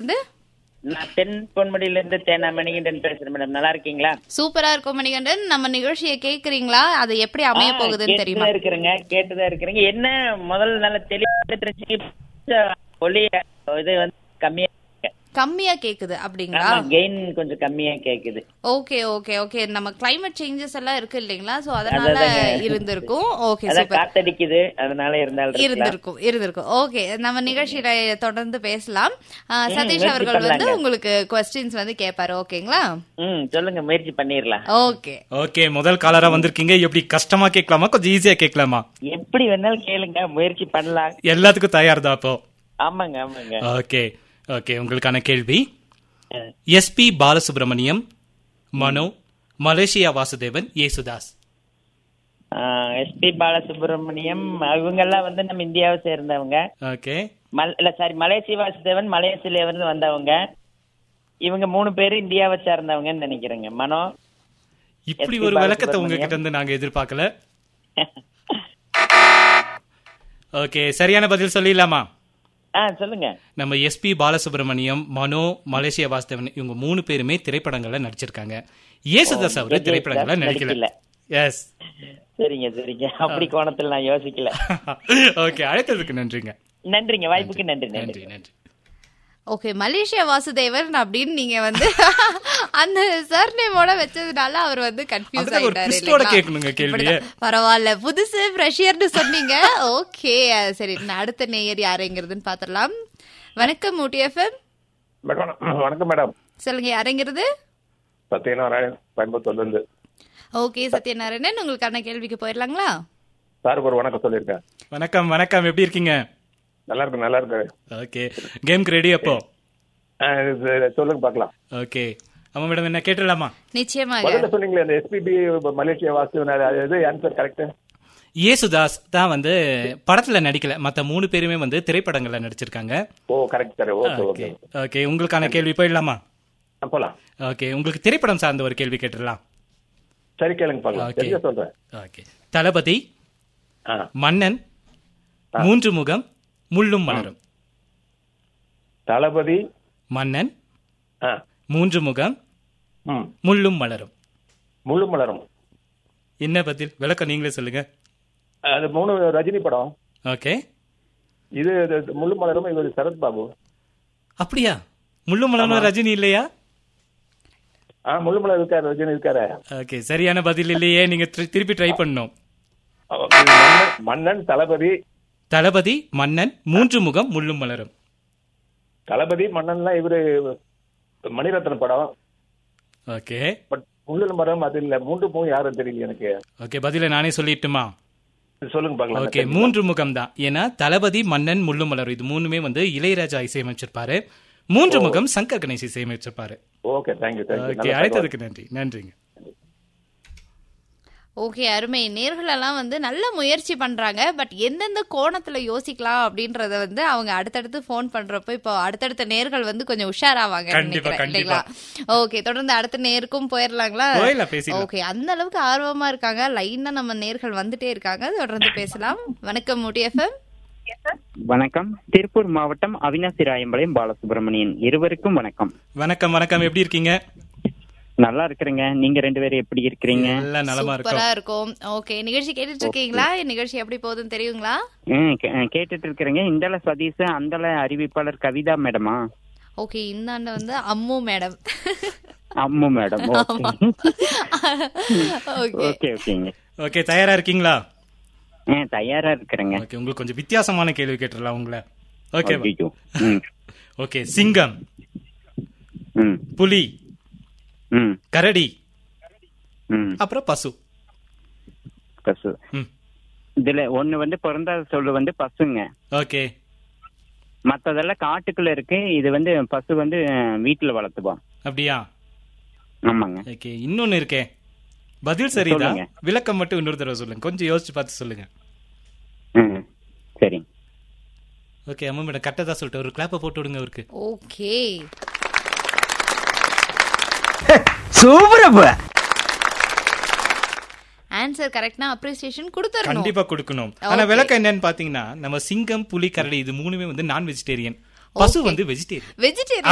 வந்து நான் தென் பொன்முடியில இருந்து தேனா மணிகண்டன் பேசுறேன் மேடம் நல்லா இருக்கீங்களா சூப்பரா இருக்கும் மணிகண்டன் நம்ம நிகழ்ச்சியை கேக்குறீங்களா அது எப்படி அமைய ஆ, போகுதுன்னு தெரியுமா கேட்டுதான் இருக்கிறேங்க கேட்டுதான் இருக்கிறேங்க என்ன முதல்ல நல்ல தெளிவாக தெரிஞ்சு ஒளி இது வந்து கம்மியா கம்மியா கேக்குது அப்படிங்களா கெயின் கொஞ்சம் கம்மியா கேக்குது ஓகே ஓகே ஓகே நம்ம கிளைமேட் சேஞ்சஸ் எல்லாம் இருக்கு இல்லைங்களா சோ அதனால அதாங்க. இருந்திருக்கும் ஓகே அதான் சூப்பர் காத்தடிக்குது அதனால இருந்தாலும் இருக்கலாம். இருந்திருக்கும் இருந்திருக்கும் ஓகே நம்ம நிகழ்ச்சியில தொடர்ந்து பேசலாம் ஆ, ம், சதீஷ் முயற்சி அவர்கள் வந்து பண்ணலாங்க. உங்களுக்கு கொஸ்டின்ஸ் வந்து கேட்பாரு ஓகேங்களா ம் சொல்லுங்க முயற்சி பண்ணிடலாம் ஓகே ஓகே முதல் காலரா வந்திருக்கீங்க எப்படி கஷ்டமா கேட்கலாமா கொஞ்சம் ஈஸியா கேட்கலாமா எப்படி வேணாலும் கேளுங்க முயற்சி பண்ணலாம் எல்லாத்துக்கும் தயார் தான் அப்போ ஆமாங்க ஆமாங்க ஓகே ஓகே உங்களுக்கான கேள்வி அஹ், எஸ்பி பாலசுப்ரமணியம் மனோ மலேசியா வாசுதேவன் ஏசுதாஸ் ஆஹ், எஸ்பி பாலசுப்ரமணியம் இவங்க எல்லாம் வந்து நம்ம இந்தியாவை சேர்ந்தவங்க ஓகே மல் இல்ல சாரி மலேசிய வாசுதேவன் மலேசியில இருந்து வந்தவங்க இவங்க மூணு பேரும் இந்தியாவை சேர்ந்தவங்கன்னு நினைக்கிறேங்க மனோ இப்படி SP ஒரு விளக்கத்தை பாலசுப்ரமணியம். உங்ககிட்ட இருந்து நாங்க எதிர்பார்க்கல ஓகே சரியான பதில் சொல்லிடலாமா ஆ சொல்லுங்க நம்ம எஸ்பி பாலசுப்ரமணியம் மனோ மலேசியா வாசுதேவன் இவங்க மூணு பேருமே திரைப்படங்கள்ல நடிச்சிருக்காங்க ஏசுதாஸ் அவரு விஜய் திரைப்படங்கள்ல சார் நடிக்கல நடிக்கல. எஸ் சரிங்க சரிங்க அப்படி கோணத்தில் நான் யோசிக்கல ஓகே அழைத்ததுக்கு நன்றிங்க நன்றிங்க வாய்ப்புக்கு நன்றி நன்றி நன்றி நன்றி ஓகே மலேசியா வாசுதேவன் அப்படின்னு நீங்க வந்து அந்த சர்நேமோட வச்சதுனால அவர் வந்து கன்ஃபியூஸ் அதுதான் ஒரு ஆயிட்டாரு twist ஓட கேட்கணுங்க கேள்வியை. இப்படிதான். பரவாயில்ல புதுசு ஃப்ரெஷியர்னு சொன்னீங்க ஓகே சரி நான் அடுத்த நேயர் யாருங்கிறதுன்னு பாத்திரலாம் வணக்கம் ஊட்டி எஃப்எம் மேடம் வணக்கம் மேடம் சொல்லுங்க யாருங்கிறது சத்யநாராயண் கோயம்புத்தூர்லேருந்து ஓகே சத்யநாராயணன் உங்களுக்கான கேள்விக்கு போயிடலாங்களா சாருக்கு ஒரு வணக்கம் சொல்லியிருக்கேன் வணக்கம் வணக்கம் எப்படி இருக்கீங்க நல்லா இருக்கு நல்லா இருக்கு ஓகே கேம்க்கு ரெடி அப்போ ஆ, இது சொல்லுங்க பார்க்கலாம் ஓகே ஆமா மேடம் என்ன கேட்டுடலாமா நிச்சயமாக முதல்ல சொன்னீங்களே அந்த எஸ்பிபி மலேசியா வாசு அது எது ஆன்சர் கரெக்ட் ஏசுதாஸ் தான் வந்து படத்துல நடிக்கல மத்த மூணு பேருமே வந்து திரைப்படங்கள்ல நடிச்சிருக்காங்க ஓ correct correct okay okay okay okay உங்களுக்கான கேள்வி போயிடலாமா போலாம் ஓகே உங்களுக்கு திரைப்படம் சார்ந்த ஒரு கேள்வி கேட்டுடலாம் சரி கேளுங்க பார்க்கலாம் Okay. தெரிஞ்ச சொல்றேன் ஓகே தளபதி ஆ மன்னன் மூன்று முகம் முள்ளும் மலரும் தளபதி மன்னன் ஆ மூன்று முகம் ம் முள்ளும் மலரும் முழு மலரும் என்ன பதில் விளக்கம் நீங்களே சொல்லுங்க அது மூணு ரஜினி படம் ஓகே இது இது முழு மலரும் இது சரத் பாபு அப்படியா முள்ளும் மலரும் ரஜினி இல்லையா ஆ முழு மலர் இருக்காரு ரஜினி இருக்காரு ஓகே சரியான பதில் இல்லையே நீங்க திரு- திருப்பி ட்ரை பண்ணணும் அவ- இது மன்னன் மன்னன் தளபதி தளபதி மன்னன் மூன்று முகம் முள்ளும் மலரும் தளபதி மன்னன்லாம் இவரு மணிரத்னம் படம் ஓகே பட் முள்ளு மரம் அது இல்ல மூன்று மூணு யாரும் தெரியல எனக்கு ஓகே பதில நானே சொல்லிட்டுமா இது சொல்லுங்க பார்க்கலாம் ஓகே மூன்று முகம் தான் ஏன்னா தளபதி மன்னன் முள்ளும் மலரும் இது மூணுமே வந்து இளையராஜா இசையமைச்சிருப்பாரு மூன்று முகம் சங்கர் கணேஷ் இசையமைச்சிருப்பாரு ஓகே தேங்க்யூ ஓகே தேங்க்யூ அழைத்ததுக்கு நன்றி நன்றிங்க ஓகே அருமை நேர்கள் எல்லாம் வந்து நல்ல முயற்சி பண்றாங்க பட் எந்தெந்த கோணத்துல யோசிக்கலாம் அப்படின்றத வந்து அவங்க அடுத்தடுத்து ஃபோன் பண்றப்போ இப்போ அடுத்தடுத்த நேர்கள் வந்து கொஞ்சம் உஷாராவாங்க கண்டிப்பா, நினைக்கிறேன், இல்லைங்களா ஓகே தொடர்ந்து அடுத்த நேருக்கும் போயிடலாங்களா போயிடலாம், பேசிடலாம். ஓகே அந்த அளவுக்கு ஆர்வமா இருக்காங்க லைனா நம்ம நேர்கள் வந்துட்டே இருக்காங்க தொடர்ந்து பேசலாம் வணக்கம் முடி எஃப்எம் வணக்கம் திருப்பூர் மாவட்டம் அவினாசி ராயம்பாளையம் பாலசுப்ரமணியன் இருவருக்கும் வணக்கம் வணக்கம் வணக்கம் எப்படி இருக்கீங்க நல்லா இருக்கிறேங்க நீங்க ரெண்டு பேரும் எப்படி இருக்கிறீங்க எல்லாம் நலமா இருக்கும் சூப்பரா இருக்கும் ஓகே நிகழ்ச்சி கேட்டுட்டு இருக்கீங்களா நிகழ்ச்சி எப்படி போகுதுன்னு தெரியுங்களா ம், கே- அஹ், கேட்டுட்டு இருக்கிறேங்க இந்தல சதீஷ் அந்தல அறிவிப்பாளர் கவிதா மேடமா ஓகே இந்தாண்ட வந்து Ammu madam Ammu madam okay okay okay ஓகேங்க ஓகே தயாரா இருக்கீங்களா ஆ, தயாரா இருக்கிறேங்க ஓகே உங்களுக்கு கொஞ்சம் வித்தியாசமான கேள்வி கேட்டுடலாம் உங்களை ஓகே ஐயோ. ம், ஓகே சிங்கம் ம், புலி ம், கரடி ம். அப்புறம் பசு பசு ம் இதுல ஒண்ணு வந்து பிறந்தாத சொல்லு வந்து பசுங்க ஓகே மத்ததெல்லாம் காட்டுக்குள்ள இருக்கு இது வந்து பசு வந்து அஹ், வீட்டுல வளர்த்துவோம் அப்படியா ஆமாங்க ஓகே இன்னொன்னு இருக்கே பதில் சரிதான் சொல்லுங்க. விளக்கம் மட்டும் இன்னொரு தடவை சொல்லுங்க கொஞ்சம் யோசிச்சு பார்த்து சொல்லுங்க ம், சரி ஓகே அம்மா மேடம் கரெக்டாக தான் சொல்லிட்டு ஒரு கிளாப்பை போட்டு விடுங்க அவருக்கு ஓகே ஆன்சர் கரெக்ட்னா அப்ரிசியேஷன் கொடுத்துறணும் கண்டிப்பா கொடுக்கணும் ஆனா Okay. விளக்கம் என்னன்னு பாத்தீங்கன்னா நம்ம சிங்கம் புலி கரடி இது மூணுமே வந்து நான் வெஜிடேரியன் பசு வந்து வெஜிடேரியன் வெஜிடேரியன்